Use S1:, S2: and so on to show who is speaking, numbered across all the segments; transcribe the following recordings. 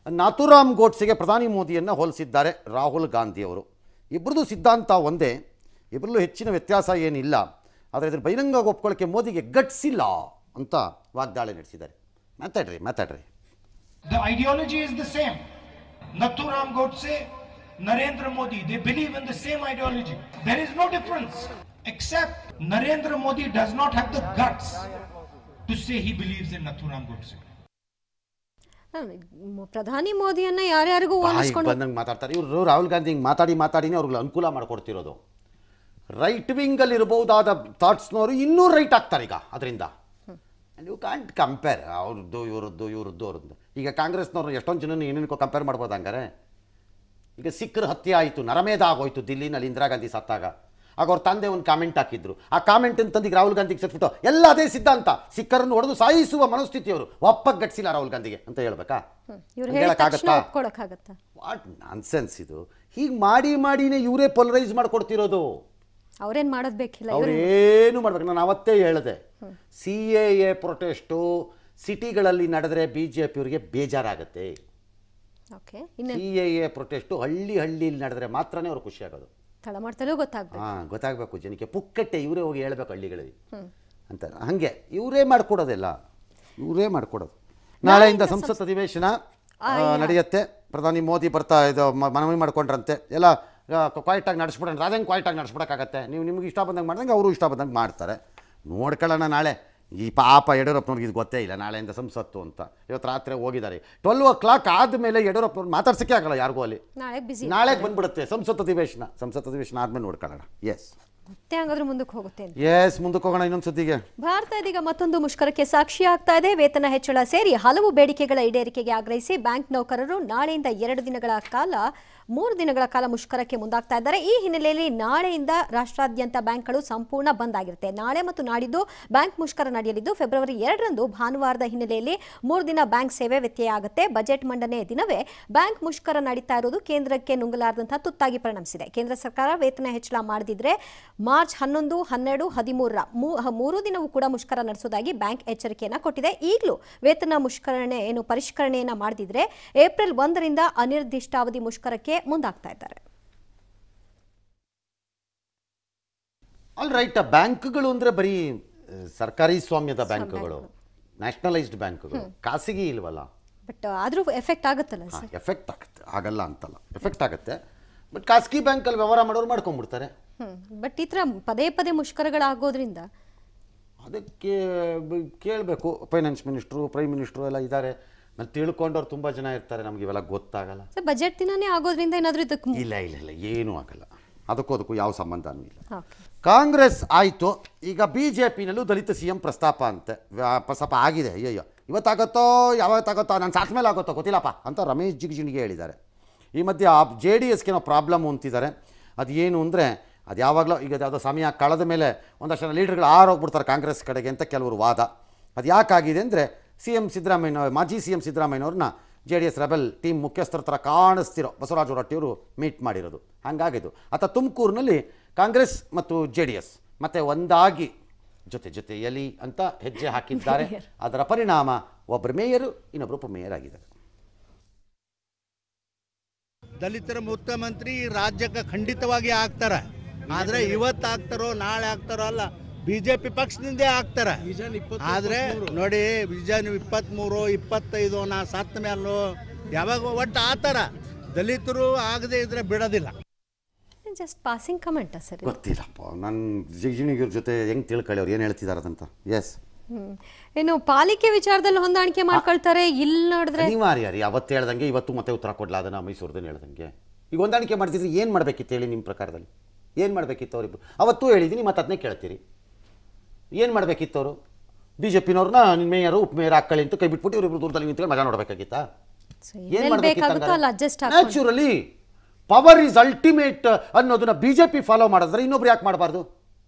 S1: ನಾಥುರಾಮ್ ಗೋಡ್ಸೆಗೆ ಪ್ರಧಾನಿ ಮೋದಿಯನ್ನು ಹೋಲಿಸಿದ್ದಾರೆ ರಾಹುಲ್ ಗಾಂಧಿಯವರು ಇಬ್ಬರದು ಸಿದ್ಧಾಂತ ಒಂದೇ ಇಬ್ಬರಲ್ಲೂ ಹೆಚ್ಚಿನ ವ್ಯತ್ಯಾಸ ಏನಿಲ್ಲ ಆದರೆ ಇದನ್ನು ಬಹಿರಂಗವಾಗಿ ಒಪ್ಕೊಳ್ಳೋಕ್ಕೆ ಮೋದಿಗೆ ಗಟ್ಸಿಲ್ಲ ಅಂತ ವಾಗ್ದಾಳಿ ನಡೆಸಿದ್ದಾರೆ ಮಾತಾಡ್ರಿ ಮಾತಾಡ್ರಿ
S2: The ideology is the same. Nathuram Godse, Narendra Modi, they believe in the same ideology. There is no difference. Except Narendra Modi does not have the guts to say he believes in Nathuram Godse.
S3: ಹ, ಮ್- ಪ್ರಧಾನಿ ಮೋದಿಯನ್ನ ಯಾರ್ಯಾರಿಗೂ
S1: ಬಾಯಿಗೆ
S3: ಹೋಲಿಸ್ಕೊಂಡು
S1: ಬಂದಂಗೆ ಮಾತಾಡ್ತಾರೆ ಇವರು ರಾಹುಲ್ ಗಾಂಧಿ ಹಿಂಗೆ ಮಾತಾಡಿ ಮಾತಾಡಿನೇ ಅವ್ರಿಗೆ ಅನುಕೂಲ ಮಾಡಿಕೊಡ್ತಿರೋದು ರೈಟ್ ವಿಂಗಲ್ಲಿ ಇರಬಹುದಾದ ಥಾಟ್ಸ್ನವರು ಇನ್ನೂ ರೈಟ್ ಆಗ್ತಾರೆ ಈಗ ಅದರಿಂದ ಯು ಕಾಂಟ್ ಕಂಪೇರ್ ಅವ್ರದ್ದು ಇವ್ರದ್ದು ಇವ್ರದ್ದು ಅವ್ರದ್ದು ಈಗ ಕಾಂಗ್ರೆಸ್ನವ್ರು ಎಷ್ಟೊಂದು ಜನ ಏನೇನಕ್ಕೋ ಕಂಪೇರ್ ಮಾಡ್ಬೋದು ಹಂಗಾರೆ ಈಗ ಸಿಖ್ರ ಹತ್ಯೆ ಆಯಿತು ನರಮೇಧ ಆಗೋಯ್ತು ದಿಲ್ಲಿನಲ್ಲಿ ಇಂದಿರಾ ಗಾಂಧಿ ಸತ್ತಾಗ ಆಗ ಅವ್ರ ತಂದೆ ಒಂದು ಕಾಮೆಂಟ್ ಹಾಕಿದ್ರು ಆ ಕಾಮೆಂಟ್ ತಂದು ಈಗ ರಾಹುಲ್ ಗಾಂಧಿಗೆ ಸತ್ಬಿಟ್ಟು ಎಲ್ಲ ಅದೇ ಸಿದ್ಧಾಂತ ಸಿಕ್ಕರನ್ನು ಹೊಡೆದು ಸಾಯಿಸುವ ಮನಸ್ಥಿತಿಯವರು ಒಪ್ಪಕ್ಕೆ ಗಟ್ಸಿಲ್ಲ ರಾಹುಲ್ ಗಾಂಧಿಗೆ ಅಂತ ಹೇಳ್ಬೇಕಾ
S3: ಇವ್ರು
S1: ಹಂಗ್
S3: ಹೇಳಿದ ತಕ್ಷಣ
S1: ಹೇಳಕ್ಕಾಗತ್ತಾ?
S3: ಒಪ್ಕೊಳಕ್ಕಾಗತ್ತಾ
S1: ವಾಟ್ ನಾನ್ಸೆನ್ಸ್ ಇದು ಹೀಗೆ ಮಾಡಿ ಮಾಡಿನೇ ಇವರೇ ಪೊಲರೈಸ್ ಮಾಡ್ಕೊಡ್ತಿರೋದು
S3: ಅವ್ರೇನ್ ಮಾಡೋದ್ ಬೇಕಿಲ್ಲ ಇವ್ರು
S1: ಅವ್ರೇನು ಮಾಡ್ಬೇಕು ನಾನು ಅವತ್ತೇ ಹೇಳಿದೆ ಸಿ ಎ ಎ ಪ್ರೊಟೆಸ್ಟು ಸಿಟಿಗಳಲ್ಲಿ ನಡೆದ್ರೆ ಬಿ ಜೆ ಪಿಯವರಿಗೆ ಬೇಜಾರಾಗುತ್ತೆ
S3: ಓಕೆ ಇನ್ನು
S1: ಸಿ ಎ ಎ ಪ್ರೊಟೆಸ್ಟು ಹಳ್ಳಿ ಹಳ್ಳಿಲಿ ನಡೆದ್ರೆ ಮಾತ್ರನೇ ಅವ್ರು ಖುಷಿ ಆಗೋದು
S3: ತಳಮಟ್ಟದಲ್ಲೂ ಗೊತ್ತಾಗ್ಬೇಕು
S1: ಹಾಂ ಗೊತ್ತಾಗಬೇಕು ಜನಕ್ಕೆ ಪುಕ್ಕಟ್ಟೆ ಇವರೇ ಹೋಗಿ ಹೇಳ್ಬೇಕು ಹಳ್ಳಿಗಳಲ್ಲಿ ಅಂತ ಹಾಗೆ ಇವರೇ ಮಾಡ್ಕೊಡೋದೆಲ್ಲ ಇವರೇ ಮಾಡ್ಕೊಡೋದು ನಾಳೆಯಿಂದ ಸಂಸತ್ ಅಧಿವೇಶನ ಆ, ನಡೆಯುತ್ತೆ ಪ್ರಧಾನಿ ಮೋದಿ ಬರ್ತಾ ಇದು ಮ- ಮನವಿ ಮಾಡ್ಕೊಂಡ್ರಂತೆ ಎಲ್ಲ ಕ್ವಾಯ್ಟಾಗಿ ನಡೆಸ್ಬಿಡೋಣ ರಾದಂಗೆ ಕ್ವಾಯ್ಟಾಗಿ ನಡೆಸ್ಬಿಡೋಕ್ಕಾಗತ್ತೆ ನೀವು ನಿಮ್ಗೆ ಇಷ್ಟ ಬಂದಂಗೆ ಮಾಡ್ದಂಗೆ ಅವರು ಇಷ್ಟ ಬಂದಂಗೆ ಮಾಡ್ತಾರೆ ನೋಡ್ಕೊಳ್ಳೋಣ ನಾಳೆ ಈ ಪಾಪ ಯಡಿಯೂರಪ್ಪನವ್ರಿಗೆ ಇದು ಗೊತ್ತೇ ಇಲ್ಲ ನಾಳೆಯಿಂದ ಸಂಸತ್ತು ಅಂತ ಇವತ್ತು ರಾತ್ರಿ ಹೋಗಿದ್ದಾರೆ ಟ್ವೆಲ್ ಓ ಕ್ಲಾಕ್ ಆದಮೇಲೆ ಯಡಿಯೂರಪ್ಪನವ್ರು ಮಾತಾಡ್ಸೋಕ್ಕೆ ಆಗಲ್ಲ ಯಾರಿಗೂ ಅಲ್ಲಿ
S3: ನಾಳೆ ಬಿಸಿ
S1: ನಾಳೆಗೆ ಬಂದ್ಬಿಡುತ್ತೆ ಸಂಸತ್ ಅಧಿವೇಶನ ಸಂಸತ್ ಅಧಿವೇಶನ ಆದಮೇಲೆ ನೋಡ್ಕೊಳ್ಳೋಣ ಎಸ್
S3: ಮತ್ತೆ ಹಂಗಾದ್ರೆ ಮುಂದಕ್ಕೆ ಹೋಗುತ್ತೆ ಅಂತ.
S1: ಎಸ್ ಮುಂದಕ್ಕೆ ಹೋಗೋಣ ಇನ್ನೊಂದು ಸುದ್ದಿಗೆ
S3: ಭಾರತ ಇದೀಗ ಮತ್ತೊಂದು ಮುಷ್ಕರಕ್ಕೆ ಸಾಕ್ಷಿಯಾಗ್ತಾ ಇದೆ ವೇತನ ಹೆಚ್ಚಳ ಸೇರಿ ಹಲವು ಬೇಡಿಕೆಗಳ ಈಡೇರಿಕೆಗೆ ಆಗ್ರಹಿಸಿ ಬ್ಯಾಂಕ್ ನೌಕರರು ನಾಳೆಯಿಂದ ಎರಡು ದಿನಗಳ ಕಾಲ ಮೂರು ದಿನಗಳ ಕಾಲ ಮುಷ್ಕರಕ್ಕೆ ಮುಂದಾಗ್ತಾ ಇದ್ದಾರೆ ಈ ಹಿನ್ನೆಲೆಯಲ್ಲಿ ನಾಳೆಯಿಂದ ರಾಷ್ಟ್ರಾದ್ಯಂತ ಬ್ಯಾಂಕ್ಗಳು ಸಂಪೂರ್ಣ ಬಂದ್ ಆಗಿರುತ್ತೆ ನಾಳೆ ಮತ್ತು ನಾಡಿದ್ದು ಬ್ಯಾಂಕ್ ಮುಷ್ಕರ ನಡೆಯಲಿದ್ದು ಫೆಬ್ರವರಿ ಎರಡರಂದು ಭಾನುವಾರದ ಹಿನ್ನೆಲೆಯಲ್ಲಿ ಮೂರು ದಿನ ಬ್ಯಾಂಕ್ ಸೇವೆ ವ್ಯತ್ಯಯ ಆಗುತ್ತೆ ಬಜೆಟ್ ಮಂಡನೆ ದಿನವೇ ಬ್ಯಾಂಕ್ ಮುಷ್ಕರ ನಡೀತಾ ಇರೋದು ಕೇಂದ್ರಕ್ಕೆ ನುಂಗಲಾರದಂತಹ ತುತ್ತಾಗಿ ಪರಿಣಮಿಸಿದೆ ಕೇಂದ್ರ ಸರ್ಕಾರ ವೇತನ ಹೆಚ್ಚಳ ಮಾಡದಿದ್ರೆ ಮಾರ್ಚ್ ಹನ್ನೊಂದು ಹನ್ನೆರಡು ಹದಿಮೂರರ ಮೂ- ಹ- ಮೂರು ದಿನವೂ ಕೂಡ ಮುಷ್ಕರ ನಡೆಸೋದಾಗಿ ಬ್ಯಾಂಕ್ ಎಚ್ಚರಿಕೆಯನ್ನ ಕೊಟ್ಟಿದೆ ಈಗಲೂ ವೇತನ ಮುಷ್ಕರಣೆ ಏನು ಪರಿಷ್ಕರಣೆಯನ್ನ ಮಾಡದಿದ್ರೆ ಏಪ್ರಿಲ್ ಒಂದರಿಂದ ಅನಿರ್ದಿಷ್ಟಾವಧಿ ಮುಷ್ಕರಕ್ಕೆ ಮುಂದಾಗ್ತಾ ಇದ್ದಾರೆ
S1: ಆಲ್ ರೈಟ್ ಬ್ಯಾಂಕ್ಗಳು ಅಂದರೆ ಬರೀ ಆ, ಸರ್ಕಾರಿ ಸ್ವಾಮ್ಯದ ಬ್ಯಾಂಕ್ಗಳು ನ್ಯಾಷನಲೈಸ್ಡ್ ಬ್ಯಾಂಕ್ಗಳು ಖಾಸಗಿ ಇಲ್ವಲ್ಲ
S3: ಬಟ್ ಆದ್ರೂ ಎಫೆಕ್ಟ್ ಆಗುತ್ತಲ್ಲ
S1: ಹಾಂ
S3: ಸರ್
S1: ಎಫೆಕ್ಟ್ ಆಗುತ್ತೆ ಆಗಲ್ಲ ಅಂತಲ್ಲ ಎಫೆಕ್ಟ್ ಆಗುತ್ತೆ ಬಟ್ ಖಾಸಗಿ ಬ್ಯಾಂಕಲ್ಲಿ ವ್ಯವಹಾರ ಮಾಡೋರು ಮಾಡ್ಕೊಂಡ್ಬಿಡ್ತಾರೆ
S3: ಹ್ಮ್ ಬಟ್ ಈ ತರ ಪದೇ ಪದೇ ಮುಷ್ಕರಗಳಾಗೋದ್ರಿಂದ
S1: ಅದಕ್ಕೆ ಕೇಳಬೇಕು ಫೈನಾನ್ಸ್ ಮಿನಿಸ್ಟ್ರು ಪ್ರೈಮ್ ಮಿನಿಸ್ಟ್ರು ಎಲ್ಲ ಇದ್ದಾರೆ ಮತ್ತು ತಿಳ್ಕೊಂಡವ್ರು ತುಂಬ ಜನ ಇರ್ತಾರೆ ನಮ್ಗೆ ಇವೆಲ್ಲ ಗೊತ್ತಾಗಲ್ಲ
S3: ಸರ್ ಬಜೆಟ್ ದಿನಾನೇ ಆಗೋದ್ರಿಂದ ಏನಾದ್ರೂ ಇದಕ್ಕೆ ಮು-
S1: ಇಲ್ಲ ಇಲ್ಲ ಇಲ್ಲ ಏನೂ ಆಗಲ್ಲ ಅದಕ್ಕೂ ಅದಕ್ಕೂ ಯಾವ ಸಂಬಂಧನೂ ಇಲ್ಲ
S3: Okay.
S1: ಕಾಂಗ್ರೆಸ್ ಆಯಿತು ಈಗ ಬಿ ಜೆ ಪಿನಲ್ಲೂ ದಲಿತ ಸಿ ಎಂ ಪ್ರಸ್ತಾಪ ಅಂತೆ ವ್ಯಾ- ಪ್ರಸ್ತಾಪ ಆಗಿದೆ ಅಯ್ಯಯ್ಯೋ ಇವತ್ತಾಗತ್ತೋ ಯಾವತ್ತಾಗತ್ತೋ ನಾನು ಸಾತ್ ಮೇಲೆ ಆಗುತ್ತೋ ಗೊತ್ತಿಲ್ಲಪ್ಪ ಅಂತ ರಮೇಶ್ ಜಿಗಜಿಣಿಗೆ ಹೇಳಿದ್ದಾರೆ ಈ ಮಧ್ಯೆ ಆ ಜೆ ಡಿ ಎಸ್ಗೇನೋ ಪ್ರಾಬ್ಲಮ್ ಅಂತಿದ್ದಾರೆ ಅದು ಏನು ಅಂದರೆ ಅದು ಯಾವಾಗಲೂ ಈಗ ಯಾವುದೋ ಸಮಯ ಕಳೆದ ಮೇಲೆ ಒಂದಷ್ಟು ಜನ ಲೀಡರ್ಗಳು ಆರೋಗ್ಬಿಡ್ತಾರೆ ಕಾಂಗ್ರೆಸ್ ಕಡೆಗೆ ಅಂತ ಕೆಲವರು ವಾದ ಅದು ಯಾಕಾಗಿದೆ ಅಂದರೆ ಸಿ ಎಂ ಸಿದ್ದರಾಮಯ್ಯ ಮಾಜಿ ಸಿ ಎಂ ಸಿದ್ದರಾಮಯ್ಯನವ್ರನ್ನ J D S rebel team ಮುಖ್ಯಸ್ಥರ ಥರ ಕಾಣಿಸ್ತಿರೋ ಬಸವರಾಜ ಹೊರಟ್ಟಿಯವರು ಮೀಟ್ ಮಾಡಿರೋದು ಹಾಗಾಗಿದ್ದು ಆತ ತುಮಕೂರಿನಲ್ಲಿ ಕಾಂಗ್ರೆಸ್ ಮತ್ತು ಜೆ ಡಿ ಎಸ್ ಮತ್ತೆ ಒಂದಾಗಿ ಜೊತೆ ಜೊತೆಯಲ್ಲಿ ಅಂತ ಹೆಜ್ಜೆ ಹಾಕಿದ್ದಾರೆ ಅದರ ಪರಿಣಾಮ ಒಬ್ಬರು ಮೇಯರು ಇನ್ನೊಬ್ಬರು ಉಪ ಮೇಯರ್ ಆಗಿದ್ದಾರೆ
S4: ದಲಿತರ ಮುಖ್ಯಮಂತ್ರಿ ಈ ರಾಜ್ಯಕ್ಕೆ ಖಂಡಿತವಾಗಿ ಆಗ್ತಾರೆ ಆದ್ರೆ ಇವತ್ತು ಆಗ್ತಾರೋ ನಾಳೆ ಆಗ್ತಾರೋ ಅಲ್ಲ ಬಿಜೆಪಿ ಪಕ್ಷದಿಂದೇ ಆಗ್ತಾರೆ ಆದ್ರೆ ನೋಡಿ ವಿಜನ್ ಇಪ್ಪತ್ತ್ಮೂರು ಇಪ್ಪತ್ತೈದು ನಾ ಸತ್ತ ಮೇಲೂ ಯಾವಾಗ ಒಟ್ಟು ಆತರ ದಲಿತರು ಆಗದೆ ಇದ್ರೆ ಬಿಡೋದಿಲ್ಲ
S3: ಜಸ್ಟ್ ಪಾಸಿಂಗ್ ಕಮೆಂಟ್ ಸರ್ ಇದು?
S1: ಗೊತ್ತಿಲ್ಲಪ್ಪ ನನ್ನ ಜಿಗಿಣಿಗಿರ ಜೊತೆ ಹೆಂಗೆ ತಿಳ್ಕೊಳ್ಳಿ ಏನು ಹೇಳ್ತಿದ್ದಾರೆ ಅಂತ ಎಸ್
S3: ಹ್ಮ್. ಏನು ಪಾಲಿಕೆ ವಿಚಾರದಲ್ಲಿ ಹೊಂದಾಣಿಕೆ ಮಾಡ್ಕೊಳ್ತಾರೆ ಇಲ್ಲಿ ನೋಡಿದ್ರೆ
S1: ಅನಿವಾರ್ಯ ರೀ ಅವತ್ತು ಹೇಳ್ದಂಗೆ ಇವತ್ತು ಮತ್ತೆ ಉತ್ತರ ಕೊಡ್ಲಾ ಅದನ್ನ ಮೈಸೂರ್ದನ್ನು ಹೇಳ್ದಂಗೆ ಈಗ ಹೊಂದಾಣಿಕೆ ಮಾಡ್ತಿದ್ರೆ ಏನು ಮಾಡಬೇಕಿತ್ತು ಹೇಳಿ ನಿಮ್ಮ ಪ್ರಕಾರದಲ್ಲಿ ಏನು ಮಾಡಬೇಕಿತ್ತು ಅವರಿಬ್ಬರು ಅವತ್ತೂ ಹೇಳಿದ್ದೀನಿ ಮತ್ತೆ ಅದನ್ನೇ ಕೇಳ್ತೀರಿ ಏನು ಮಾಡಬೇಕಿತ್ತು ಅವರು ಬಿ ಜೆ ಪಿನವ್ರನ್ನ ಮೇಯರು ಉಪ ಮೇಯರ್ ಹಾಕೊಳ್ಳಿ ಅಂತ ಕೈ ಬಿಟ್ಬಿಟ್ಟು ಇವರಿಬ್ರು ದೂರದಲ್ಲಿ ನಿಂತ್ಕೊಂಡು ಮಜಾ ನೋಡಬೇಕಾಗಿತ್ತಾ
S3: So, ಎಲ್ಲೆಲ್ಲಿ ಬೇಕಾಗುತ್ತೋ ಅಲ್ಲಿ adjust ಹಾಕೊಂಡು.
S1: ನ್ಯಾಚುರಲಿ ಪವರ್ ಈಸ್ ಅಲ್ಟಿಮೇಟ್ ಅನ್ನೋದನ್ನ ಬಿ ಜೆ ಪಿ ಫಾಲೋ ಮಾಡಿದ್ರೆ ಇನ್ನೊಬ್ರು ಯಾಕೆ ಮಾಡಬಾರ್ದು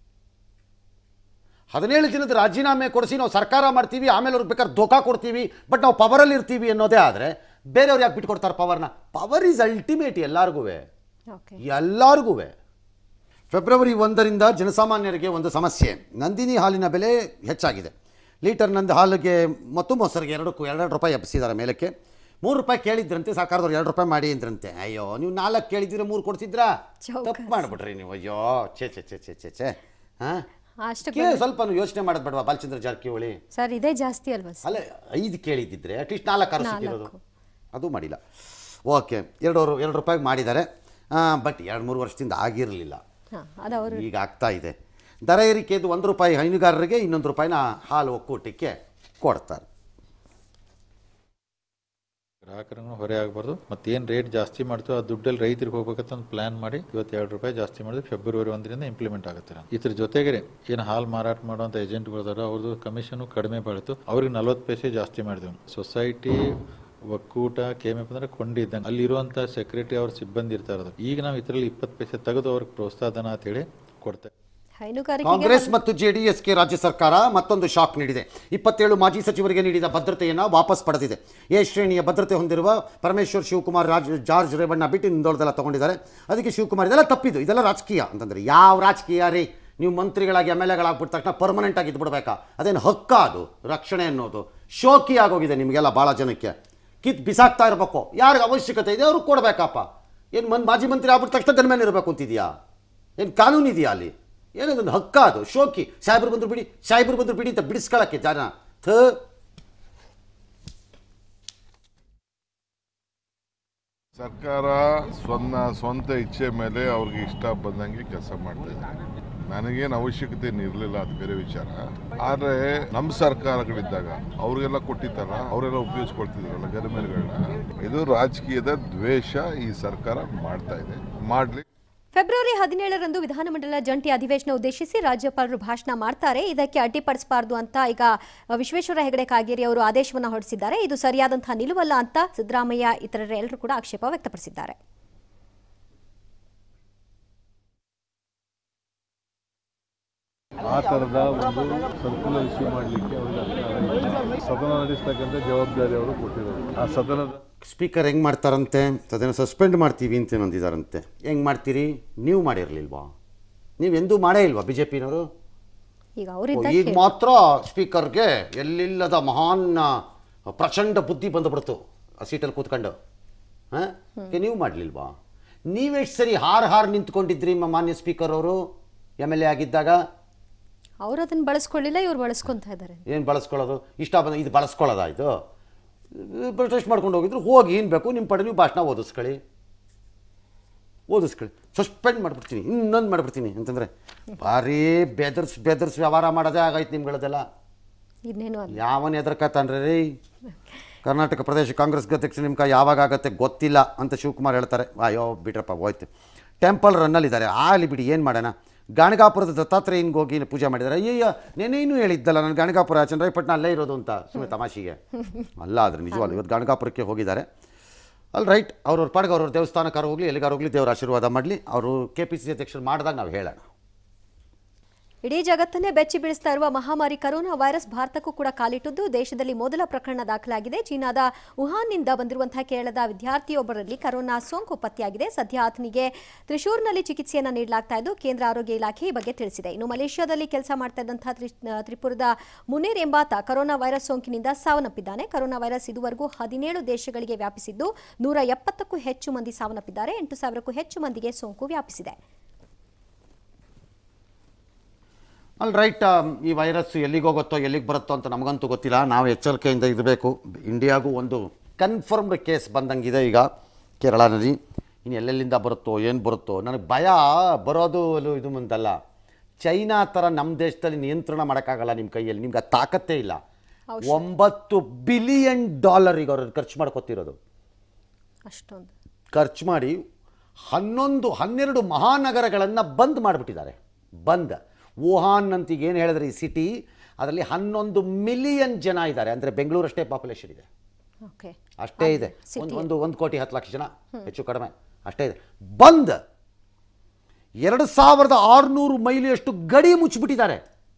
S1: ಹದಿನೇಳು ದಿನದ ರಾಜೀನಾಮೆ ಕೊಡಿಸಿ ನಾವು ಸರ್ಕಾರ ಮಾಡ್ತೀವಿ ಆಮೇಲೆ ಅವ್ರಿಗೆ ಬೇಕಾದ್ರೆ ಧೋಕಾ ಕೊಡ್ತೀವಿ ಬಟ್ ನಾವು ಪವರಲ್ಲಿ ಇರ್ತೀವಿ ಅನ್ನೋದೇ ಆದರೆ ಬೇರೆಯವ್ರು ಯಾಕೆ ಬಿಟ್ಕೊಡ್ತಾರೆ ಪವರ್ನ ಪವರ್ ಈಸ್ ಅಲ್ಟಿಮೇಟ್ ಎಲ್ಲರಿಗೂ
S3: ಓಕೆ
S1: ಎಲ್ಲರಿಗೂ ಫೆಬ್ರವರಿ ಒಂದರಿಂದ ಜನಸಾಮಾನ್ಯರಿಗೆ ಒಂದು ಸಮಸ್ಯೆ ನಂದಿನಿ ಹಾಲಿನ ಬೆಲೆ ಹೆಚ್ಚಾಗಿದೆ ಲೀಟರ್ ನಂದು ಹಾಲಿಗೆ ಮತ್ತು ಮೊಸರಿಗೆ ಎರಡಕ್ಕೂ ಎರಡೆರಡು ರೂಪಾಯಿ ಎಬ್ಬಿಸಿದ್ದಾರೆ ಮೇಲಕ್ಕೆ ಮೂರು ರೂಪಾಯಿ ಕೇಳಿದ್ರಂತೆ ಸರ್ಕಾರದವ್ರು ಎರಡು ರೂಪಾಯಿ ಮಾಡಿ ಅಂದ್ರಂತೆ ಅಯ್ಯೋ ನೀವು ನಾಲ್ಕು ಕೇಳಿದ್ರೆ ಮೂರು ಕೊಡ್ತಿದ್ರಾ
S3: ಚೌಕಾಸಿ.
S1: ತಪ್ಪು ಮಾಡಿಬಿಟ್ರಿ ನೀವು ಅಯ್ಯೋ ಛೇ ಛೇ ಛೇ ಛೇ ಛೇ ಛೇ ಹಾಂ
S3: ಅಷ್ಟು
S1: ಕೇ ಸ್ವಲ್ಪ ನೀವು ಯೋಚನೆ ಮಾಡೋದು ಬೇಡವಾ ಬಾಲಚಂದ್ರ ಜಾರಕಿಹೊಳಿ
S3: ಸರ್ ಇದೇ ಜಾಸ್ತಿ ಅಲ್ವಾ ಸರ್
S1: ಅಲ್ಲ ಐದು ಕೇಳಿದ್ದಿದ್ರೆ ಅಟ್ಲೀಸ್ಟ್ ನಾಲ್ಕು ಆರು ಸಿಕ್ಕಿರೋದು
S3: ನಾಲ್ಕು.
S1: ಅದು ಮಾಡಿಲ್ಲ ಓಕೆ ಎರಡು ಎರಡು ರೂಪಾಯಿಗೆ ಮಾಡಿದ್ದಾರೆ ಬಟ್ ಎರಡು ಮೂರು ವರ್ಷದಿಂದ ಆಗಿರಲಿಲ್ಲ
S3: ಹಾಂ ಅದು ಅವರು
S1: ಈಗ ಆಗ್ತಾ ಇದೆ ದರ ಏರಿಕೆದು ಒಂದು ರೂಪಾಯಿ ಹೈನುಗಾರರಿಗೆ ಇನ್ನೊಂದು ರೂಪಾಯಿನ ಹಾಲು ಒಕ್ಕೂಟಕ್ಕೆ ಕೊಡ್ತಾರೆ
S5: ಗ್ರಾಹಕರನ್ನು ಹೊರೆ ಆಗಬಾರ್ದು ಮತ್ತೆ ಏನು ರೇಟ್ ಜಾಸ್ತಿ ಮಾಡ್ತೀವೋ ಆ ದುಡ್ಡಲ್ಲಿ ರೈತರಿಗೆ ಹೋಗ್ಬೇಕಂತ ಒಂದು ಪ್ಲಾನ್ ಮಾಡಿ ಇವತ್ತು ಎರಡು ರೂಪಾಯಿ ಜಾಸ್ತಿ ಮಾಡಿದ್ರೆ ಫೆಬ್ರವರಿ ಒಂದರಿಂದ ಇಂಪ್ಲಿಮೆಂಟ್ ಆಗುತ್ತೆ ಇದ್ರ ಜೊತೆಗೆ ಏನು ಹಾಲು ಮಾರಾಟ ಮಾಡುವಂಥ ಏಜೆಂಟ್ಗಳು ಅದಾರ ಅವ್ರದ್ದು ಕಮಿಷನು ಕಡಿಮೆ ಬಾಳಿತು ಅವ್ರಿಗೆ ನಲ್ವತ್ತು ಪೈಸೆ ಜಾಸ್ತಿ ಮಾಡಿದೆವು ಸೊಸೈಟಿ ಒಕ್ಕೂಟ ಕೆಎಂಎಫ್ ಅಂದ್ರೆ ಕೊಂಡಿ ಇದ್ದಂಗೆ ಅಲ್ಲಿರುವಂಥ ಸೆಕ್ರೆಟರಿ ಅವ್ರ ಸಿಬ್ಬಂದಿ ಇರ್ತಾರೆ ಈಗ ನಾವು ಇದರಲ್ಲಿ ಇಪ್ಪತ್ತು ಪೈಸೆ ತೆಗೆದು ಅವ್ರಿಗೆ ಪ್ರೋತ್ಸಾಹನ ಅಂತೇಳಿ ಕೊಡ್ತೇವೆ
S3: ಹೈನುಗಾರಿಕೆಗೆ
S1: ಕಾಂಗ್ರೆಸ್ ಮತ್ತು ಜೆಡಿಎಸ್ಗೆ ರಾಜ್ಯ ಸರ್ಕಾರ ಮತ್ತೊಂದು ಶಾಕ್ ನೀಡಿದೆ ಇಪ್ಪತ್ತೇಳು ಮಾಜಿ ಸಚಿವರಿಗೆ ನೀಡಿದ ಭದ್ರತೆಯನ್ನು ವಾಪಸ್ ಪಡೆದಿದೆ ಎ ಶ್ರೇಣಿಯ ಭದ್ರತೆ ಹೊಂದಿರುವ ಪರಮೇಶ್ವರ್ ಶಿವಕುಮಾರ್ ರಾಜ್ ಜಾರ್ಜ್ ರೇವಣ್ಣ ಬಿಟ್ಟು ನಿಂದೋಳದೆಲ್ಲ ತಗೊಂಡಿದ್ದಾರೆ ಅದಕ್ಕೆ ಶಿವಕುಮಾರ್ ಇದೆಲ್ಲ ತಪ್ಪಿದು ಇದೆಲ್ಲ ರಾಜಕೀಯ ಅಂತಂದ್ರೆ ಯಾವ ರಾಜಕೀಯ ರೀ ನೀವು ಮಂತ್ರಿಗಳಾಗಿ ಎಮ್ ಎಲ್ ಎಗಳಾಗ್ಬಿಟ್ಟ ತಕ್ಷಣ ಪರ್ಮನೆಂಟ್ ಆಗಿ ಇದ್ಬಿಡ್ಬೇಕಾ ಅದೇನು ಹಕ್ಕ ಅದು ರಕ್ಷಣೆ ಅನ್ನೋದು ಶೋಕಿ ಆಗೋಗಿದೆ ನಿಮಗೆಲ್ಲ ಭಾಳ ಜನಕ್ಕೆ ಕಿತ್ ಬಿಸಾಕ್ತಾ ಇರಬೇಕು ಯಾರಿಗೆ ಅವಶ್ಯಕತೆ ಇದೆ ಅವ್ರಿಗೆ ಕೊಡಬೇಕಪ್ಪ ಏನು ಮನ್ ಮಾಜಿ ಮಂತ್ರಿ ಆಗ್ಬಿಟ್ಟ ತಕ್ಷಣ ಗನ್ ಮೇಲೆ ಇರಬೇಕು ಅಂತಿದೆಯಾ ಏನು ಕಾನೂನು ಇದೆಯಾ ಅಲ್ಲಿ ಏನದೊಂದು ಹಕ್ಕ ಅದು ಶೋಕಿ ಸಾಹೇಬ್ರು ಬಂದ್ರು ಬಿಡಿ ಸಾಹೇಬ್ರು ಬಂದ್ರು ಬಿಡಿ ಅಂತ ಬಿಡಿಸ್ಕೊಳಕ್ಕೆ ಜನ ಥ
S6: ಸರ್ಕಾರ ಸ್ವಂತ ಸ್ವಂತ ಇಚ್ಛೆ ಮೇಲೆ ಅವ್ರಿಗೆ ಇಷ್ಟ ಬಂದಂಗೆ ಕೆಲಸ ಮಾಡ್ತಾ ಇದೆ ನನಗೇನು ಅವಶ್ಯಕತೆ ಇರಲಿಲ್ಲ ಅದು ಬೇರೆ ವಿಚಾರ ಆದ್ರೆ ನಮ್ಮ ಸರ್ಕಾರಗಳಿದ್ದಾಗ ಅವ್ರಿಗೆಲ್ಲ ಕೊಟ್ಟಿತ್ತಲ್ಲ ಅವರೆಲ್ಲ ಉಪಯೋಗಿಸ್ಕೊಳ್ತಿದ್ರಲ್ಲ ಗರಿಮೆಗಳನ್ನ ಇದು ರಾಜಕೀಯದ ದ್ವೇಷ ಈ ಸರ್ಕಾರ ಮಾಡ್ತಾ ಇದೆ ಮಾಡ್ಲಿ
S3: ಫೆಬ್ರವರಿ ಹದಿನೇಳರಂದು ವಿಧಾನಮಂಡಲ ಜಂಟಿ ಅಧಿವೇಶನ ಉದ್ದೇಶಿಸಿ ರಾಜ್ಯಪಾಲರು ಭಾಷಣ ಮಾಡ್ತಾರೆ ಇದಕ್ಕೆ ಅಡ್ಡಿಪಡಿಸಬಾರದು ಅಂತ ಈಗ ವಿಶ್ವೇಶ್ವರ ಹೆಗಡೆ ಕಾಗೇರಿ ಅವರು ಆದೇಶವನ್ನು ಹೊರಡಿಸಿದ್ದಾರೆ ಇದು ಸರಿಯಾದಂತಹ ನಿಲುವಲ್ಲ ಅಂತ ಸಿದ್ದರಾಮಯ್ಯ ಇತರರೆಲ್ಲರೂ ಕೂಡ ಆಕ್ಷೇಪ ವ್ಯಕ್ತಪಡಿಸಿದ್ದಾರೆ
S7: ಆ ಥರದ ಒಂದು ಸರ್ಕುಲರ್ ಇಶ್ಯೂ ಮಾಡಲಿಕ್ಕೆ ಅವ್ರಿಗೆ ಅಧಿಕಾರ ಇಲ್ಲ. ಸದನ ನಡೆಸ್ತಕ್ಕಂಥ ಜವಾಬ್ದಾರಿ ಅವರು ಕೊಟ್ಟಿದ್ದಾರೆ ಆ ಸದನದ
S1: ಸ್ಪೀಕರ್ ಹೆಂಗೆ ಮಾಡ್ತಾರಂತೆ ಅದನ್ನು ಸಸ್ಪೆಂಡ್ ಮಾಡ್ತೀವಿ ಅಂತ ನಂದಿದಾರಂತೆ ಹೆಂಗೆ ಮಾಡ್ತೀರಿ ನೀವು ಮಾಡಿರಲಿಲ್ವಾ ನೀವು ಎಂದೂ ಮಾಡೇ ಇಲ್ವಾ ಬಿ ಜೆ ಪಿನವರು
S3: ಈಗ ಅವರಿದ್ದ
S1: ಈಗ ಮಾತ್ರ ಸ್ಪೀಕರ್ಗೆ ಎಲ್ಲಿಲ್ಲದ ಮಹಾನ್ ಪ್ರಚಂಡ ಬುದ್ಧಿ ಬಂದುಬಿಡ್ತು ಆ ಸೀಟಲ್ಲಿ ಕೂತ್ಕೊಂಡು ಹಾಂ ನೀವು ಮಾಡಲಿಲ್ವಾ ನೀವೆಷ್ಟು ಸರಿ ಹಾರ್ ಹಾರ್ ನಿಂತ್ಕೊಂಡಿದ್ರಿ ಮ- ಮಾನ್ಯ ಸ್ಪೀಕರ್ ಅವರು ಎಮ್ ಎಲ್ ಎ ಆಗಿದ್ದಾಗ
S3: ಅವರು ಅದನ್ನ ಬಳಸ್ಕೊಳ್ಳಿಲ್ಲ ಇವ್ರು ಬಳಸ್ಕೊಂತ ಇದ್ದಾರೆ
S1: ಏನು ಬಳಸ್ಕೊಳ್ಳೋದು ಇಷ್ಟ ಬಂದ ಇದು ಬಳಸ್ಕೊಳ್ಳೋದಾ ಇದು ಪ್ರೊಟೆಸ್ಟ್ ಮಾಡ್ಕೊಂಡು ಹೋಗಿದ್ರು ಹೋಗಿ ಏನು ಬೇಕು ನಿಮ್ಮ ಪಡೆ ನೀವು ಭಾಷಣ ಓದಿಸ್ಕೊಳ್ಳಿ ಓದಿಸ್ಕೊಳ್ಳಿ ಸಸ್ಪೆಂಡ್ ಮಾಡಿಬಿಡ್ತೀನಿ ಇನ್ನೊಂದು ಮಾಡಿಬಿಡ್ತೀನಿ ಅಂತಂದರೆ ಭಾರಿ ಬೆದರ್ಸ್ ಬೆದರ್ಸ್ ವ್ಯವಹಾರ ಮಾಡೋದೇ ಆಗೈತೆ ನಿಮ್ಗಳದೆಲ್ಲ
S3: ಇನ್ನೇನು ಅಲ್ಲ
S1: ಯಾವನ್ ಎದ್ರಕತ್ತಾನ್ರಿ ರೀ ಕರ್ನಾಟಕ ಪ್ರದೇಶ ಕಾಂಗ್ರೆಸ್ ಅಧ್ಯಕ್ಷ ನಿಮ್ಗೆ ಯಾವಾಗ ಆಗತ್ತೆ ಗೊತ್ತಿಲ್ಲ ಅಂತ ಶಿವಕುಮಾರ್ ಹೇಳ್ತಾರೆ ಅಯ್ಯೋ ಬಿಟ್ರಪ್ಪ ಹೋಯ್ತು ಟೆಂಪಲ್ ರನ್ನಲ್ಲಿದ್ದಾರೆ ಆಗಲಿ ಬಿಡಿ ಏನು ಮಾಡೋಣ ಗಾಣಗಾಪುರದ ದತ್ತಾತ್ರೇಯನ್ಗೆ ಹೋಗಿ ಪೂಜೆ ಮಾಡಿದ್ದಾರೆ ಅಯ್ಯಯ್ಯ ನೆನೇನು ಹೇಳಿದ್ದಲ್ಲ ನಾನು ಗಾಣಗಾಪುರ ಚಂದ್ರಾಯಪಟ್ಟಣ ಅಲ್ಲೇ ಇರೋದು ಅಂತ ಸುಮ್ಮನೆ ತಮಾಷೆಗೆ ಅಲ್ಲ ಆದರೆ ನಿಜವಲ್ಲ ಇವತ್ತು ಗಾಣಗಾಪುರಕ್ಕೆ ಹೋಗಿದ್ದಾರೆ ಅಲ್ಲಿ ರೈಟ್ ಅವ್ರವ್ರ ಪಾಡ್ಗೆ ಅವ್ರವ್ರ ದೇವಸ್ಥಾನಕ್ಕಾರ ಹೋಗಲಿ ಎಲ್ಲಿಗಾರು ಹೋಗಲಿ ದೇವರ ಆಶೀರ್ವಾದ ಮಾಡಲಿ ಅವರು ಕೆ ಪಿ ಸಿ ಸಿ ಅಧ್ಯಕ್ಷರು ಮಾಡಿದಾಗ ನಾವು ಹೇಳೋಣ
S3: ಇಡೀ ಜಗತ್ತನ್ನೇ ಬೆಚ್ಚಿ ಬೀಳಿಸ್ತಾ ಇರುವ ಮಹಾಮಾರಿ ಕರೋನಾ ವೈರಸ್ ಭಾರತಕ್ಕೂ ಕೂಡ ಕಾಲಿಟ್ಟಿದ್ದು ದೇಶದಲ್ಲಿ ಮೊದಲ ಪ್ರಕರಣ ದಾಖಲಾಗಿದೆ ಚೀನಾದ ವುಹಾನ್ನಿಂದ ಬಂದಿರುವಂತಹ ಕೇರಳದ ವಿದ್ಯಾರ್ಥಿಯೊಬ್ಬರಲ್ಲಿ ಕರೋನಾ ಸೋಂಕು ಪತ್ತೆಯಾಗಿದೆ ಸದ್ಯ ಆತನಿಗೆ ತ್ರಿಶೂರ್ನಲ್ಲಿ ಚಿಕಿತ್ಸೆಯನ್ನು ನೀಡಲಾಗ್ತಾ ಇದ್ದು ಕೇಂದ್ರ ಆರೋಗ್ಯ ಇಲಾಖೆ ಈ ಬಗ್ಗೆ ತಿಳಿಸಿದೆ ಇನ್ನು ಮಲೇಷ್ಯಾದಲ್ಲಿ ಕೆಲಸ ಮಾಡ್ತಾ ಇದ್ದಂತಹ ತ್ರಿ- ತ್ರಿಪುರದ ಮುನೀರ್ ಎಂಬಾತ ಕರೋನಾ ವೈರಸ್ ಸೋಂಕಿನಿಂದ ಸಾವನ್ನಪ್ಪಿದ್ದಾನೆ ಕರೋನಾ ವೈರಸ್ ಇದುವರೆಗೂ ಹದಿನೇಳು ದೇಶಗಳಿಗೆ ವ್ಯಾಪಿಸಿದ್ದು ನೂರ ಎಪ್ಪತ್ತಕ್ಕೂ ಹೆಚ್ಚು ಮಂದಿ ಸಾವನ್ನಪ್ಪಿದ್ದಾರೆ ಎಂಟು ಸಾವಿರಕ್ಕೂ ಹೆಚ್ಚು ಮಂದಿಗೆ ಸೋಂಕು ವ್ಯಾಪಿಸಿದೆ
S1: ಅಲ್ಲಿ ರೈಟ್ ಈ ವೈರಸ್ ಎಲ್ಲಿಗೆ ಹೋಗುತ್ತೋ ಎಲ್ಲಿಗೆ ಬರುತ್ತೋ ಅಂತ ನಮಗಂತೂ ಗೊತ್ತಿಲ್ಲ ನಾವು ಎಚ್ಚರಿಕೆಯಿಂದ ಇರಬೇಕು ಇಂಡಿಯಾಗೂ ಒಂದು ಕನ್ಫರ್ಮ್ಡ್ ಕೇಸ್ ಬಂದಂಗಿದೆ ಈಗ ಕೇರಳನಲ್ಲಿ ಇನ್ನು ಎಲ್ಲೆಲ್ಲಿಂದ ಬರುತ್ತೋ ಏನು ಬರುತ್ತೋ ನನಗೆ ಭಯ ಬರೋದು ಅದು ಇದು ಮುಂದಲ್ಲ ಚೈನಾ ಥರ ನಮ್ಮ ದೇಶದಲ್ಲಿ ನಿಯಂತ್ರಣ ಮಾಡೋಕ್ಕಾಗಲ್ಲ ನಿಮ್ಮ ಕೈಯಲ್ಲಿ ನಿಮ್ಗೆ ಆ ತಾಕತ್ತೇ ಇಲ್ಲ ಒಂಬತ್ತು ಬಿಲಿಯನ್ ಡಾಲರ್ ಈಗ ಅವ್ರು ಖರ್ಚು ಮಾಡ್ಕೊತಿರೋದು
S3: ಅಷ್ಟೊಂದು
S1: ಖರ್ಚು ಮಾಡಿ ಹನ್ನೊಂದು ಹನ್ನೆರಡು ಮಹಾನಗರಗಳನ್ನು ಬಂದ್ ಮಾಡಿಬಿಟ್ಟಿದ್ದಾರೆ ಬಂದ್ ವುಹಾನ್ ಅಂತ ಈಗ ಏನು ಹೇಳಿದ್ರೆ ಈ ಸಿಟಿ ಅದರಲ್ಲಿ ಹನ್ನೊಂದು ಮಿಲಿಯನ್ ಜನ ಇದ್ದಾರೆ ಅಂದರೆ ಬೆಂಗಳೂರಷ್ಟೇ ಪಾಪ್ಯುಲೇಷನ್ ಇದೆ
S3: ಓಕೆ
S1: ಅಷ್ಟೇ ಇದೆ
S3: city
S1: ಒಂದು ಒಂದು ಒಂದು ಕೋಟಿ ಹತ್ತು ಲಕ್ಷ ಜನ ಹೆಚ್ಚು ಕಡಿಮೆ ಅಷ್ಟೇ ಇದೆ ಬಂದ್ ಎರಡು ಸಾವಿರದ ಆರುನೂರು ಮೈಲಿಯಷ್ಟು ಗಡಿ ಮುಚ್ಚಿಬಿಟ್ಟಿದ್ದಾರೆ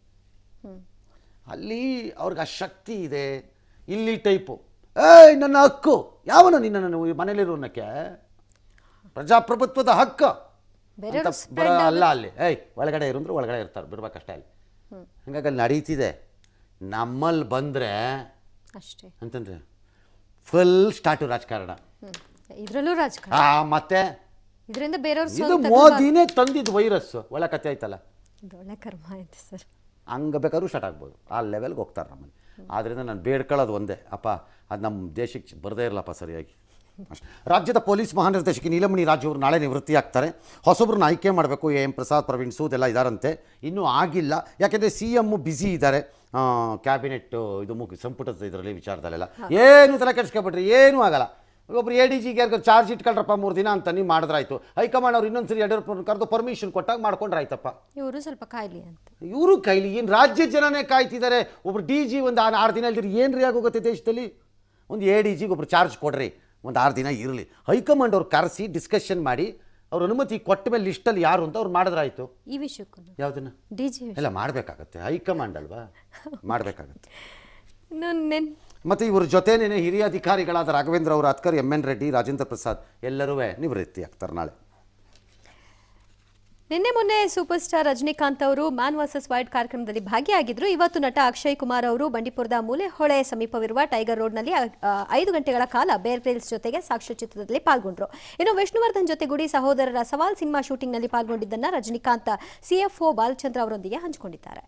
S1: ಅಲ್ಲಿ ಅವ್ರಿಗೆ ಆ ಶಕ್ತಿ ಇದೆ ಇಲ್ಲಿ ಟೈಪು ಏಯ್ ನನ್ನ ಹಕ್ಕು ಯಾವನ ನಿನ್ನ ನಾನು ಮನೇಲಿರೋನಕ್ಕೆ ಪ್ರಜಾಪ್ರಭುತ್ವದ ಹಕ್ಕು
S3: ಬೇರೆ
S1: ಅಂತ ಬರ ಅಲ್ಲ ಅಲ್ಲಿ ಏಯ್ ಒಳಗಡೆ ಇರಂದ್ರೆ ಒಳಗಡೆ ಇರ್ತಾರೆ ಬಿಡ್ಬೇಕಷ್ಟೇ ಅಲ್ಲಿ ಹಾಗಾಗಿ ಅಲ್ಲಿ ನಡೀತಿದೆ ನಮ್ಮಲ್ಲಿ ಬಂದರೆ
S3: ಅಷ್ಟೇ
S1: ಅಂತಂದ್ರೆ ಫುಲ್ ಸ್ಟಾರ್ಟು ರಾಜಕಾರಣ
S3: ಇದರಲ್ಲೂ ರಾಜಕಾರಣ
S1: ಆ ಮತ್ತೆ
S3: ಇದರಿಂದ ಬೇರೆಯವ್ರು
S1: ಇದು
S3: ಸ್ವಂತ
S1: ಮೋದಿನೇ ತಂದಿದ್ದು ವೈರಸ್ ಒಳ್ಳೆ ಕತೆ ಆಯ್ತಲ್ಲ
S3: ಇದು ಒಳ್ಳೆ ಕರ್ಮ ಆಯ್ತು ಸರ್
S1: ಹಂಗೆ ಬೇಕಾದ್ರೂ ಸ್ಟಾರ್ಟ್ ಆಗ್ಬೋದು ಆ ಲೆವೆಲ್ಗೆ ಹೋಗ್ತಾರೆ ನಮ್ಮಲ್ಲಿ ಆದ್ದರಿಂದ ನಾನು ಬೇಡ್ಕೊಳ್ಳೋದು ಒಂದೇ ಅಪ್ಪ ಅದು ನಮ್ಮ ದೇಶಕ್ಕೆ ಬರದೇ ಇರಲಪ್ಪ ಸರಿಯಾಗಿ ಅಷ್ಟೇ ರಾಜ್ಯದ ಪೊಲೀಸ್ ಮಹಾನಿರ್ದೇಶಕಿ ನೀಲಮಣಿ ರಾಜು ಅವರು ನಾಳೆ ನಿವೃತ್ತಿ ಆಗ್ತಾರೆ ಹೊಸಬ್ರನ್ನ ಆಯ್ಕೆ ಮಾಡಬೇಕು ಎ ಎಂ ಪ್ರಸಾದ್ ಪ್ರವೀಣ್ ಸೂದ್ ಎಲ್ಲ ಇದ್ದಾರಂತೆ ಇನ್ನೂ ಆಗಿಲ್ಲ ಯಾಕೆಂದರೆ ಸಿ ಎಮ್ಮು ಬ್ಯುಸಿ ಇದ್ದಾರೆ ಕ್ಯಾಬಿನೆಟ್ ಇದು ಮುಗಿ ಸಂಪುಟದ ಇದರಲ್ಲಿ ವಿಚಾರದಲ್ಲೆಲ್ಲ ಏನು ತಲೆ ಕೆಡಿಸ್ಕೊಬಿಟ್ರಿ ಏನೂ ಆಗಲ್ಲ ಒಬ್ರು ಎ ಡಿ ಜಿಗೆ ಯಾರಿಗೂ ಚಾರ್ಜ್ ಇಟ್ಕೊಳ್ರಪ್ಪ ಮೂರು ದಿನ ಅಂತ ನೀವು ಮಾಡಿದ್ರಾಯ್ತು ಹೈಕಮಾಂಡ್ ಅವ್ರು ಇನ್ನೊಂದು ಸರಿ ಯಡಿಯೂರಪ್ಪನ ಕರೆದು ಪರ್ಮಿಷನ್ ಕೊಟ್ಟಾಗ ಮಾಡ್ಕೊಂಡ್ರಾಯ್ತಪ್ಪ
S3: ಇವರು ಸ್ವಲ್ಪ ಕಾಯ್ಲಿ ಅಂತ
S1: ಇವರು ಕೈಲಿ ಏನು ರಾಜ್ಯ ಜನನೇ ಕಾಯ್ತಿದ್ದಾರೆ ಒಬ್ರು ಡಿ ಜಿ ಒಂದು ಆ- ಆರು ದಿನ ಇಲ್ದಿರಿ ಏನು ರೀ ಆಗೋಗುತ್ತೆ ದೇಶದಲ್ಲಿ ಒಂದು ಎ ಡಿ ಜಿಗೆ ಒಬ್ರು ಚಾರ್ಜ್ ಕೊಡ್ರಿ ಒಂದು ಆರು ದಿನ ಇರಲಿ ಹೈಕಮಾಂಡ್ ಅವ್ರು ಕರೆಸಿ ಡಿಸ್ಕಷನ್ ಮಾಡಿ ಅವ್ರ ಅನುಮತಿ ಕೊಟ್ಟ ಮೇಲೆ ಲಿಸ್ಟಲ್ಲಿ ಯಾರು ಅಂತ ಅವ್ರು ಮಾಡಿದ್ರಾಯ್ತು
S3: ಈ ವಿಷಯಕ್ಕೂ
S1: ಯಾವುದನ್ನ
S3: ಡಿ ಜಿ
S1: ಎಲ್ಲ ಮಾಡಬೇಕಾಗತ್ತೆ ಹೈಕಮಾಂಡ್ ಅಲ್ವಾ ಮಾಡಬೇಕಾಗತ್ತೆ
S3: ನಾನು ನೆನ್
S1: ಮತ್ತು ಇವ್ರ ಜೊತೆನೇ ಹಿರಿಯ ಅಧಿಕಾರಿಗಳಾದ ರಾಘವೇಂದ್ರ ಅವರು ಅತ್ಕರ್ ಎಮ್ ಎನ್ ರೆಡ್ಡಿ ರಾಜೇಂದ್ರ ಪ್ರಸಾದ್ ಎಲ್ಲರೂ ನಿವೃತ್ತಿ ಆಗ್ತಾರೆ ನಾಳೆ
S3: ನಿನ್ನೆ ಮೊನ್ನೆ ಸೂಪರ್ ಸ್ಟಾರ್ ರಜನಿಕಾಂತ್ ಅವರು ಮ್ಯಾನ್ ವರ್ಸಸ್ ವೈಲ್ಡ್ ಕಾರ್ಯಕ್ರಮದಲ್ಲಿ ಭಾಗಿಯಾಗಿದ್ರು ಇವತ್ತು ನಟ ಅಕ್ಷಯ್ ಕುಮಾರ್ ಅವರು ಬಂಡೀಪುರದ ಮೂಲೆಹೊಳೆ ಸಮೀಪವಿರುವ ಟೈಗರ್ ರೋಡ್ನಲ್ಲಿ ಆ, ಐದು ಗಂಟೆಗಳ ಕಾಲ ಬೇರ್ ಗ್ರಿಲ್ಸ್ ಜೊತೆಗೆ ಸಾಕ್ಷ್ಯಚಿತ್ರದಲ್ಲಿ ಪಾಲ್ಗೊಂಡ್ರು ಇನ್ನು ವಿಷ್ಣುವರ್ಧನ್ ಜೊತೆಗೂಡಿ ಸಹೋದರರ ಸವಾಲ್ ಸಿನಿಮಾ ಶೂಟಿಂಗ್ನಲ್ಲಿ ಪಾಲ್ಗೊಂಡಿದ್ದನ್ನ ರಜನಿಕಾಂತ್ ಸಿಎಫ್ಒ ಬಾಲಚಂದ್ರ ಅವರೊಂದಿಗೆ ಹಂಚಿಕೊಂಡಿದ್ದಾರೆ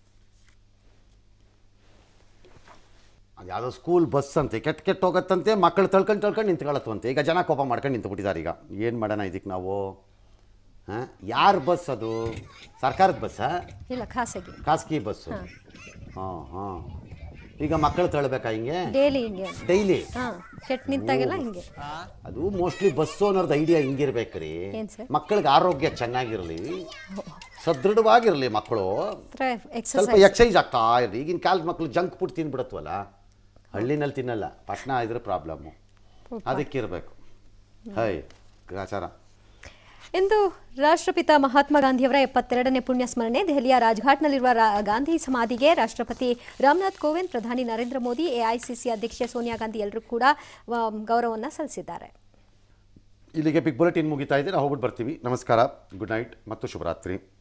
S1: ಅದು ಯಾವುದೋ ಸ್ಕೂಲ್ ಬಸ್ ಅಂತೆ ಕೆಟ್ಟ ಕೆಟ್ಟ ಹೋಗತ್ತಂತೆ ಮಕ್ಕಳು ತಳ್ಕೊಂಡು ತಳ್ಕೊಂಡು ನಿಂತ್ಕೊಳತ್ತವಂತೆ ಈಗ ಜನ ಕೋಪ ಮಾಡ್ಕೊಂಡು ನಿಂತ್ಬಿಟ್ಟಿದ್ದಾರೆ ಈಗ ಏನು ಮಾಡೋಣ ಇದಕ್ಕೆ ನಾವು ಹಾಂ ಯಾರ ಬಸ್ ಅದು ಸರ್ಕಾರದ ಬಸ್ಸಾ
S3: ಇಲ್ಲ ಖಾಸಗಿ
S1: ಖಾಸಗಿ ಬಸ್ಸು ಹಾಂ ಹಾಂ ಈಗ ಮಕ್ಕಳು ತಳ್ಬೇಕಾ ಹಿಂಗೆ
S3: ಡೈಲಿ ಹಿಂಗೆ
S1: ಡೈಲಿ
S3: ಹಾ ಕೆಟ್ಟ ನಿಂತಾಗೆಲ್ಲ ಹಿಂಗೆ
S1: ಅದು ಮೋಸ್ಟ್ಲಿ ಬಸ್ಸು ಅನ್ನೋದು ಐಡಿಯಾ ಹಿಂಗಿರ್ಬೇಕ್ರಿ
S3: ಏನ್ ಸರ್?
S1: ಮಕ್ಕಳಿಗೆ ಆರೋಗ್ಯ ಚೆನ್ನಾಗಿರಲಿ ಸದೃಢವಾಗಿರಲಿ ಮಕ್ಕಳು ಸ್ವಲ್ಪ
S3: ಎಕ್ಸರ್ಸೈಸ್
S1: ಎಕ್ಸೈಸ್ ಆಗ್ತಾ ಇರಲಿ ಈಗಿನ ಕಾಲದ ಮಕ್ಕಳು ಜಂಕ್ ಫುಡ್ ತಿನ್ಬಿಡತ್ವಲ್ಲ ಹಳ್ಳಿನಲ್ಲಿ ತಿನ್ನಲ್ಲ ಪಟ್ನ ಇದ್ರೆ ಪ್ರಾಬ್ಲಮ್ಮು ಅದಕ್ಕಿರಬೇಕು ಹೈ ಗ್ರಾಚಾರ
S3: ಇಂದು ರಾಷ್ಟ್ರಪಿತ ಮಹಾತ್ಮ ಗಾಂಧಿಯವರ ಎಪ್ಪತ್ತೆರಡನೇ ಪುಣ್ಯ ಸ್ಮರಣೆ ದೆಹಲಿಯ ರಾಜ್ಘಾಟ್ನಲ್ಲಿರುವ ರಾ- ಗಾಂಧಿ ಸಮಾಧಿಗೆ ರಾಷ್ಟ್ರಪತಿ ರಾಮನಾಥ್ ಕೋವಿಂದ್ ಪ್ರಧಾನಿ ನರೇಂದ್ರ ಮೋದಿ ಎಐಸಿಸಿ ಅಧ್ಯಕ್ಷೆ ಸೋನಿಯಾ ಗಾಂಧಿ ಎಲ್ಲರೂ ಕೂಡ ಆ, ಗೌರವವನ್ನು ಸಲ್ಲಿಸಿದ್ದಾರೆ
S1: ಇಲ್ಲಿಗೆ ಬಿಗ್ ಬುಲೆಟಿನ್ ಮುಗಿತಾ ಇದೆ ನಾವು ಹೋಗ್ಬಿಟ್ಟು ಬರ್ತೀವಿ ನಮಸ್ಕಾರ ಗುಡ್ ನೈಟ್ ಮತ್ತು ಶುಭರಾತ್ರಿ